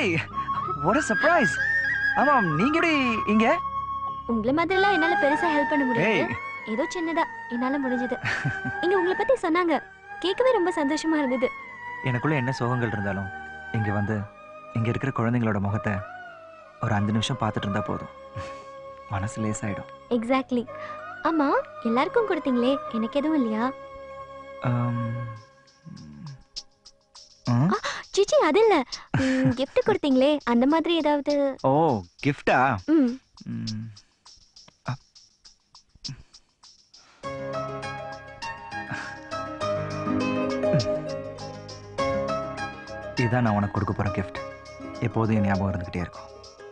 Hey what a surprise ஆமாம் நீங்க எப்படி இங்க உங்களை மாதிரிலாம் என்னால பெருசா ஹெல்ப் பண்ண முடியாது ஏய் ஏதோ சின்னதா என்னால முடிஞ்சது இங்க உங்களை பத்தி சொன்னாங்க கேட்கவே ரொம்ப சந்தோஷமா இருந்தது எனக்குள்ள என்ன சோகங்கள் இருந்தாலும் இங்க வந்து இங்க இருக்கிற குழந்தைங்களோட முகத்தை ஒரு அஞ்சு நிமிஷம் பார்த்துட்டு இருந்தா போதும் மனசு லேசாயிடும் எக்ஸாக்ட்லி ஆமா எல்லாருக்கும் கொடுத்தீங்களே எனக்கு எதுவும் இல்லையா ஆம், ம், சிச்சி அது இல்ல gift கொடுத்தீங்களே அந்த மாதிரி ஏதாவது ஓ கிஃப்டா ம் இதுதான் நான் உனக்கு கொடுக்க போற கிஃப்ட் எப்போதும் என் ஞாபகம் இருந்துகிட்டே இருக்கும்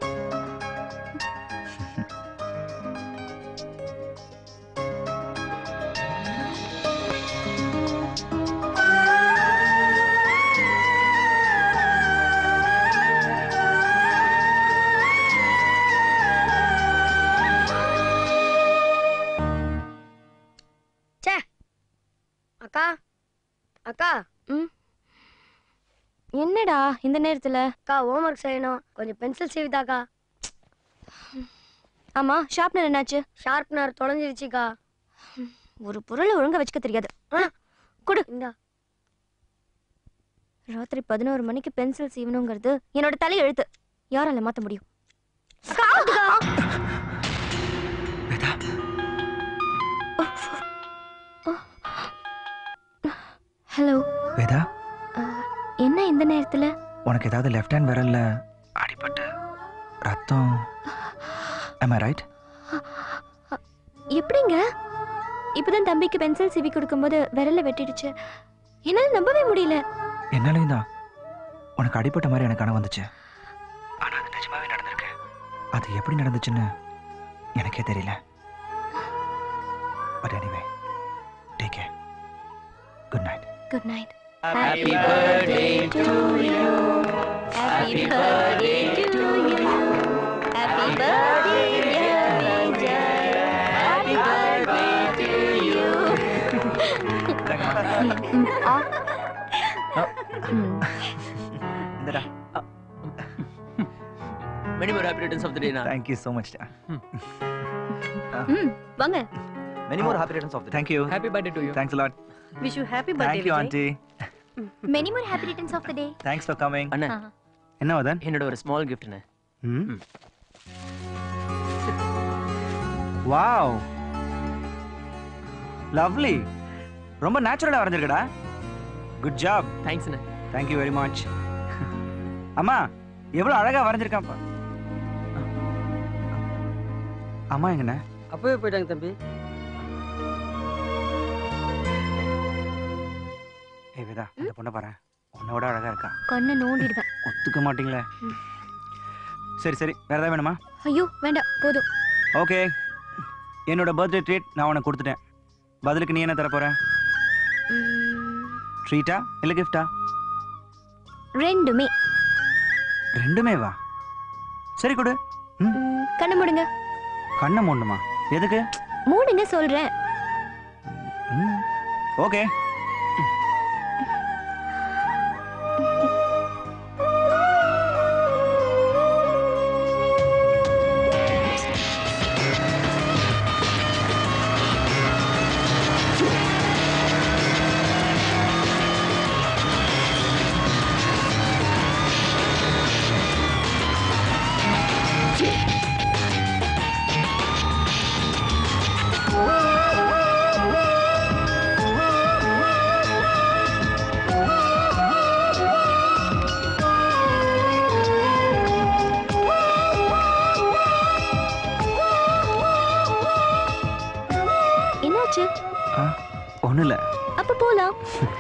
அக்கா அக்கா என்னடா இந்த நேரத்துல அக்கா ஹோம்ஒர்க் செய்யணும் கொஞ்சம் பென்சில் சீவிதாக்கா ஆமா ஷார்ப்னர் என்னாச்சு ஷார்ப்னர் தொலைஞ்சிருச்சுக்கா ஒரு பொருளை ஒழுங்கா வச்சுக்க தெரியாது கொடு இந்தா ராத்திரி பதினோரு மணிக்கு பென்சில் சீவணுங்கிறது என்னோட தலை எழுத்து யாரால மாத்த முடியும் அக்கா, அக்கா. ஹலோ வேதா என்ன இந்த நேரத்துல உனக்கு ஏதாவது லெஃப்ட் ஹேண்ட் விரல்ல அடிபட்டு ரத்தம் am I ரைட் எப்படிங்க இப்பதான் தம்பிக்கு பென்சில் சீவி கொடுக்கும்போது விரல்ல வெட்டிடுச்சு என்னால நம்பவே முடியல என்னாலையும் தான் உனக்கு அடிபட்ட மாதிரி எனக்கு கனவு வந்துச்சு ஆனா அது நிஜமாவே நடந்திருக்கு அது எப்படி நடந்துச்சுன்னு எனக்கே தெரியல but anyway take care good night good night Happy birthday to you. Happy birthday to you. Happy birthday, dear Vijay. Happy birthday to you. ம், ஆ. ம். இந்தடா Many more happy returns of the day, na. Thank you so much ம், வாங்க Many more happy returns of the day. தேங்க் யூ Happy birthday to you. Thanks lot wish you happy birthday thank you aunty many more happy returns of the day thanks for coming அண்ணா என்ன வதன் என்னோட ஒரு small கிஃப்ட்ண்ணே ம் wow lovely ரொம்ப நேச்சுரலா வரைஞ்சிருக்கடா குட் ஜாப் தேங்க்ஸ்ண்ணே தேங்க் யூ வெரி மச் அம்மா எவ்வளவு அழகா வரைஞ்சிருக்கான்ப்பா அம்மா எங்கண்ணே அப்பவே போயிட்டாங்க தம்பி ஏய் வேதா இந்த பொண்ணை பாரு உன்னோட அழகா இருக்கா கண்ணை நோண்டிடுவேன் ஒத்துக்க மாட்டீங்களே சரி சரி வேற ஏதாவது வேணுமா ஐயோ வேண்டாம் போதும் ஓகே என்னோட பர்த்டே ட்ரீட் நான் உனக்கு கொடுத்துட்டேன் பதிலுக்கு நீ என்ன தர போற ம், ட்ரீட்டா இல்லை கிஃப்டா ரெண்டுமே ரெண்டுமே வா சரி கொடு ம், கண்ணை மூடுங்க கண்ணை மூடணுமா எதுக்கு மூடுங்க சொல்றேன் ம் ஓகே என்னாச்சு ஒன்றும் இல்லை அப்ப போலாம்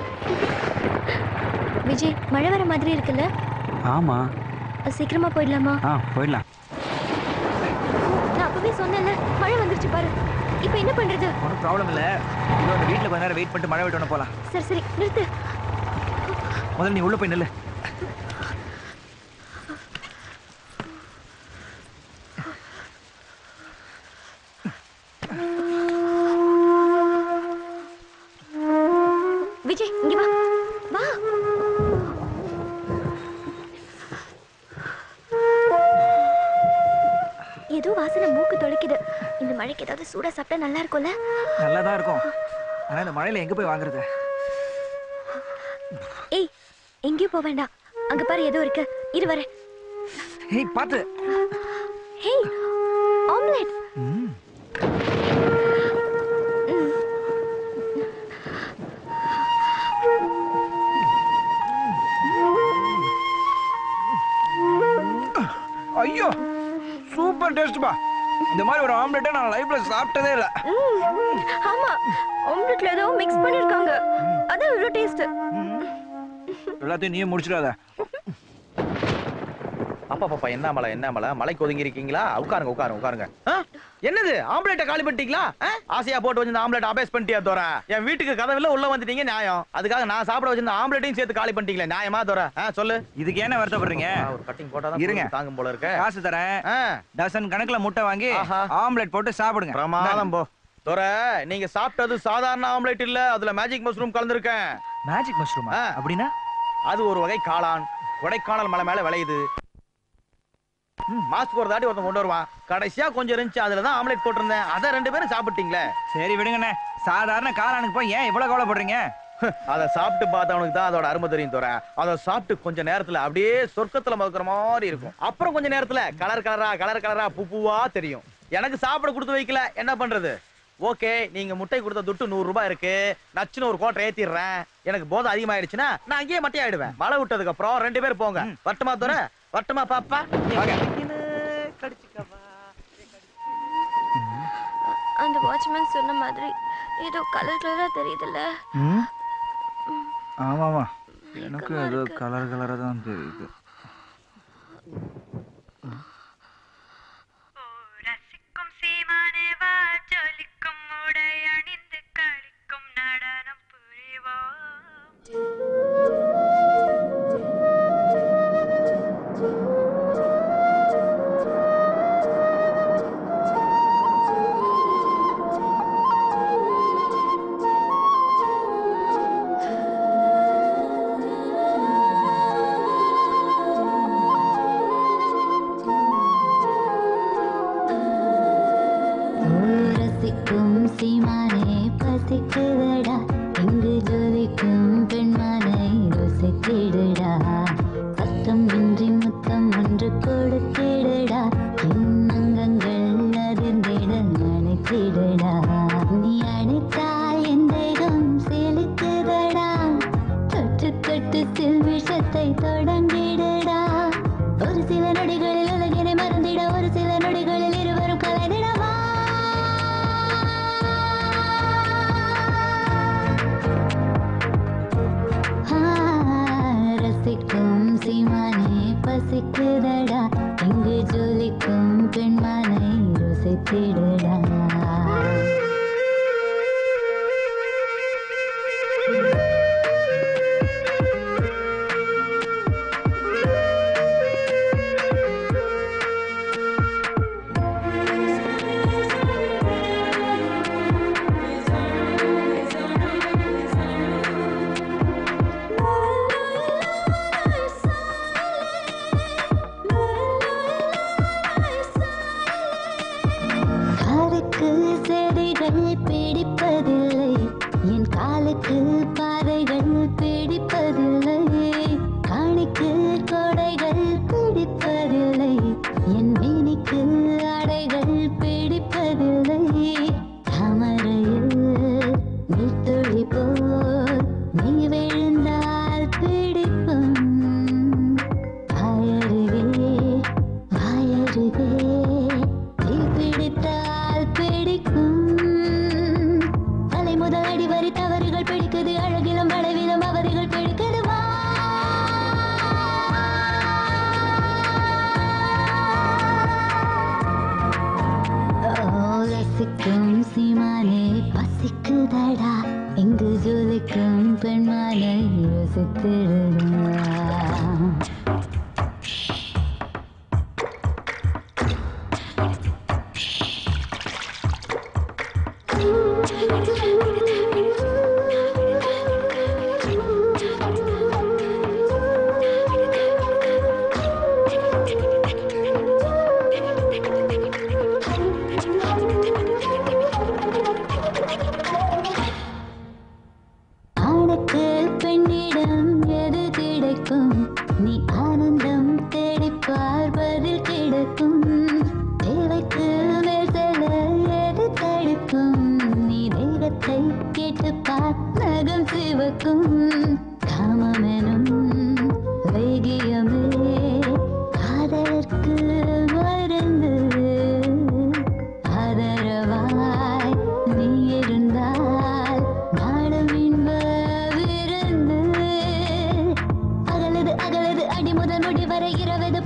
விஜய் மழை வர மாதிரி இருக்குல்ல ஆமாம் சீக்கிரமா போயிடலாமா ஆ போயிடலாம் நான் அப்பவே சொன்னேன்ல மழை வந்துருச்சு பாரு இப்போ என்ன பண்றது ஒன்றும் ப்ராப்ளம் இல்லை இதோ அந்த வீட்டில் கொஞ்ச நேரம் வெயிட் பண்ணிட்டு மழை விட்டோன்னு போகலாம் சரி சரி நிறுத்து முதல்ல நீ உள்ளே போய் நில்லு விஜய் இங்க வா வா ஏதோ வாசனை மூக்கு தொலைக்குது இந்த மழைக்கு ஏதாவது சூடா சாப்பிட்டா நல்லா இருக்கும்ல நல்லா தான் இருக்கும் ஆனா இந்த மழையில எங்க போய் வாங்குறது ஏய் எங்கேயும் போக வேண்டாம் அங்க பாரு ஏதோ இருக்கு இரு வரேன் ஏய் பாத்து ஹேய் ஆம்லெட் ம், ஐயோ சூப்பர் டேஸ்ட்பா இந்த மாதிரி ஒரு ஆம்லெட்டை நான் லைஃப்ல சாப்பிட்டதே இல்ல ம், ஆமா ஆம்லெட்ல ஏதோ மிக்ஸ் பண்ணிருக்காங்க அதான் இவ்வளோ டேஸ்ட் எல்லாத்தையும் நீயே முடிச்சிடாத அப்பா பாப்பா என்ன மலை என்ன மலை மலைக்கு ஒதுங்கி இருக்கீங்களா உட்காருங்க உட்காருங்க உட்காருங்க ஆ? என்னது ஆம்லெட்டை காலி பண்ணிட்டீங்களா ஆ? ஆசையா போட்டு வச்சிருந்த ஆம்லெட் அபேஸ் பண்ணிட்டியா தோற என் வீட்டுக்கு கதவுல உள்ள வந்துட்டீங்க நியாயம் அதுக்காக நான் சாப்பிட வச்சிருந்த ஆம்லெட்டையும் சேர்த்து காலி பண்ணிட்டீங்களே நியாயமா தோற ஆ, சொல்லு இதுக்கு என்ன வருத்தப்படுறீங்க ஆ, ஒரு கட்டிங் போட்டா இருங்க. தாங்கும் போல இருக்க காசு தரேன் ஆ, டசன் கணக்குல முட்டை வாங்கி ஆஹா. ஆம்லெட் போட்டு சாப்பிடுங்க பிரமாதம் போ தோற நீங்க சாப்பிட்டது சாதாரண ஆம்லெட் இல்ல அதுல மேஜிக் மஷ்ரூம் கலந்துருக்கேன் மேஜிக் மஷ்ரூமா ஆ. அப்படின்னா அது ஒரு வகை காளான் கொடைக்கானல் மலை மேல விளையுது மாஸ்க் ஒரு தாட்டி ஒருத்தன் கொண்டு வருவான் கடைசியா கொஞ்சம் இருந்துச்சு அதுல தான் ஆம்லெட் போட்டிருந்தேன் அதை ரெண்டு பேரும் சாப்பிட்டீங்களே சரி விடுங்கண்ணே சாதாரண காளானுக்கு போய் ஏன் இவ்வளவு கவலைப்படுறீங்க அதை சாப்பிட்டு பார்த்தவனுக்கு தான் அதோட அருமை தெரியும் தோற அதை சாப்பிட்டு கொஞ்ச நேரத்துல அப்படியே சொர்க்கத்துல மதுக்கிற மாதிரி இருக்கும் அப்புறம் கொஞ்ச நேரத்துல கலர் கலரா கலர் கலரா பூ பூவா தெரியும் எனக்கு சாப்பிட கொடுத்து வைக்கல என்ன பண்றது ஓகே நீங்க முட்டை கொடுத்த துட்டு நூறு ரூபாய் இருக்கு நச்சுன்னு ஒரு கோட்டை ஏத்திடுறேன் எனக்கு போதை அதிகமாயிடுச்சுன்னா நான் அங்கேயே மட்டை ஆயிடுவேன் மழை விட்டதுக்கு அப்புறம் ரெண்டு பேர் போங்க வட்டமா தோற வட்டமா பாப்பா வாங்க. கடிச்சுக்கவா அந்த வாட்ச்மேன் சொன்ன மாதிரி ஏதோ கலர் கலரா தெரியுதுல்ல ம் ஆமாமா எனக்கு அது கலர் கலராக தான் தெரியுது ரசிக்கும் சீமானே வா ஜொலிக்கும் உடை அணிந்து களிக்கும் நடனம் புரிவோம் ரசிக்கும் சீமானே பசிக்குதடா இங்கு ஜொலிக்கும் பெண்மானை ருசித்திடுடா சத்தம் இன்றி முத்தம் ஒன்று கொடுத்திடுடா என் அங்கங்கள் அதிர்ந்திட நினைத்திடுடா நீ அழைத்தால் என் தேகம் செலுத்துதடா தொட்டு தொட்டு சில்விஷத்தை தொடங்கிடுடா ஒரு சில நொடிகளில் உலகினை மறந்திட ஒரு சில நொடிகளில் இருவரும் கலந்திடவா ஆ, ரசிக்கும் சீமானே பசிக்குதடா இங்கு ஜொலிக்கும் பெண்மானை ருசித்திடுடா காலுக்கு செடிகள் பிடிப்பதில்லை என் காலுக்கு பாறைகள் பிடிப்பதில்லை காணிக்கு கொடைகள் பிடிப்பதில்லை என் மேனிக்கு அடைகள் பிடிப்பதில்லை தாமரையில் நீர்த்துளி போல் நீ விழுந்தால் பிடிக்கும் வாயருகே வாயருகே தீ பிடித்தால் பிடிக்கும் தலை முதல் அடி வரை தவறுகள் பிடிக்குது அழகிலும் பலவிதம் அவர்கள் பிடிக்குது வா ஓ, ரசிக்கும் சீமானே பசிக்குதடா இங்கு ஜொலிக்கும் பெண்மானை யோசித்திடுடா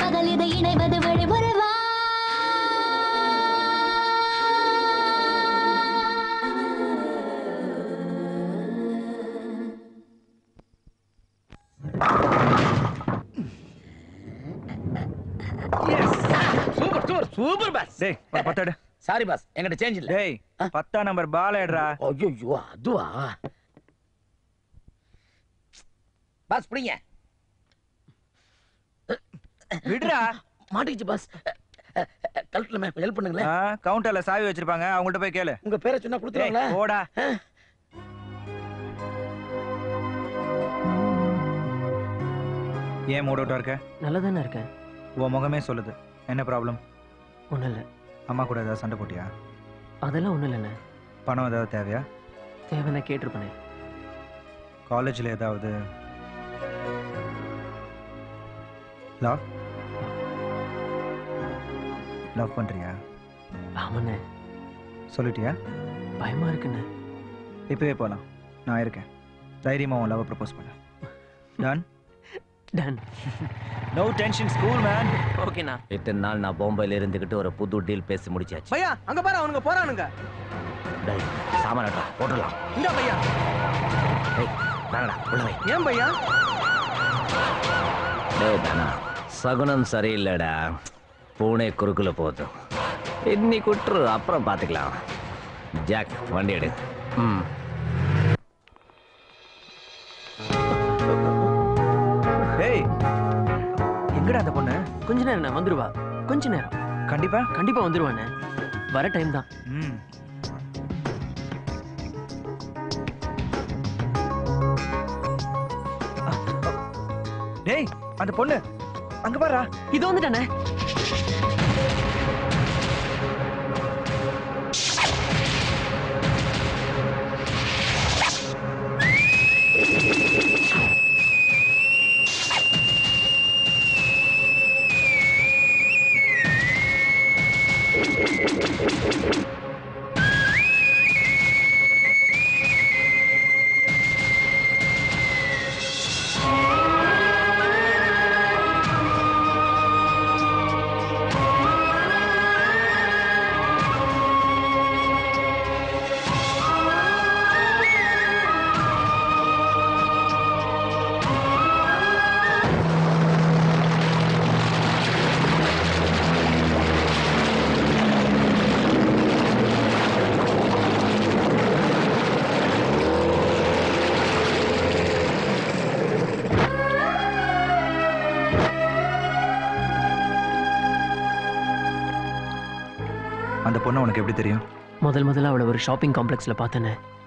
பகல் இதை இணைவது வழிமுறைவா சூப்பர் சூப்பர் சூப்பர் பாஸ் டேய் ஒரு பத்தாடு சாரி பாஸ் என்கிட்ட சேஞ்ச் இல்ல டேய் பத்தாம் நம்பர் பால் எடுறா ஐயோ அதுவா பாஸ் பிடிங்க விடுறா மாட்டிக்கிச்சு பாஸ் கழுத்துல மேம் ஹெல்ப் பண்ணுங்களேன் ஆ, கவுண்டர்ல சாவி வச்சிருப்பாங்க அவங்கள்ட்ட போய் கேளு உங்க பேரை சொன்னா டேய், கொடுத்துருவாங்களா போடா ஏன் மூட் அவுட்டா இருக்க நல்லா தானே இருக்கேன் உன் முகமே சொல்லுது என்ன ப்ராப்ளம் ஒன்றும் இல்லை அம்மா கூட ஏதாவது சண்டை போட்டியா அதெல்லாம் ஒன்றும் இல்லைண்ணே பணம் ஏதாவது தேவையா தேவைன்னா கேட்டிருப்பேனே காலேஜில் ஏதாவது லவ் லவ் பண்ணுறியா ஆமாண்ணே சொல்லிட்டியா பயமாக இருக்குண்ணே இப்போவே போகலாம் நான் இருக்கேன் தைரியமாக உன் லவ் ப்ரப்போஸ் பண்ண done done no tension school man ஓகேண்ணா இத்தனை நாள் நான் பாம்பேல இருந்துகிட்டு ஒரு புது டீல் பேசி முடிச்சாச்சு பையா அங்க பாரு அவனுங்க போறானுங்க டேய் சாமானடா போடலாம் இந்த பையா டேய் நாங்கடா உள்ள வை ஏன் பையா டேய் தானா சகுனம் சரியில்லைடா பூனை குறுக்குல போதும் இன்னைக்கு விட்டுரு அப்புறம் பார்த்துக்கலாம் ஜாக் வண்டி எடு ம் டேய் எங்கடா அந்த பொண்ணு கொஞ்ச நேரம்ண்ணே வந்துருவா கொஞ்ச நேரம் கண்டிப்பா கண்டிப்பாக வந்துருவாண்ணே வர டைம் தான் ம் டேய் அந்த பொண்ணு அங்க பாருடா இது வந்துட்டானே அந்த பொண்ணு உனக்கு எப்படி தெரியும் முதல் முதல்ல அவளை ஒரு ஷாப்பிங் காம்ப்ளெக்ஸில் பார்த்தேனே